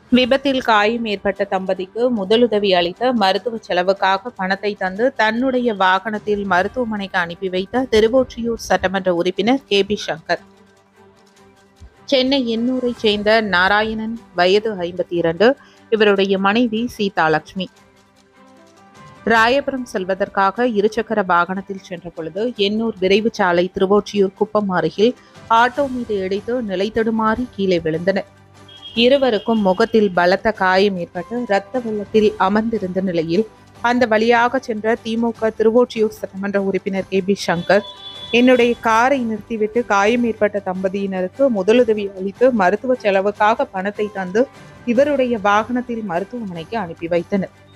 விபத்தில் காயம் ஏற்பட்ட தம்பதிக்கு முதலுதவி அளித்த மருத்துவ செலவுக்காக பணத்தை தந்து தன்னுடைய வாகனத்தில் மருத்துவமனைக்கு அனுப்பி வைத்த திருவொற்றியூர் சட்டமன்ற உறுப்பினர் கே பி சங்கர் சென்னை எண்ணூரைச் சேர்ந்த நாராயணன் வயது ஐம்பத்தி இரண்டு இவருடைய மனைவி சீதாலட்சுமி ராயபுரம் செல்வதற்காக இருசக்கர வாகனத்தில் சென்ற பொழுது எண்ணூர் விரைவு சாலை திருவொற்றியூர் குப்பம் அருகில் ஆட்டோ மீது இடித்து நிலை தடுமாறி கீழே விழுந்தனர் இருவருக்கும் முகத்தில் பலத்த காயம் ஏற்பட்டு இரத்த வெள்ளத்தில் அமர்ந்திருந்த நிலையில் அந்த வழியாக சென்ற திமுக திருவொற்றியூர் சட்டமன்ற உறுப்பினர் கே பி சங்கர் என்னுடைய காரை நிறுத்திவிட்டு காயம் ஏற்பட்ட தம்பதியினருக்கு முதலுதவி அளித்து மருத்துவ செலவுக்காக பணத்தை தந்து இவருடைய வாகனத்தில் மருத்துவமனைக்கு அனுப்பி வைத்தனர்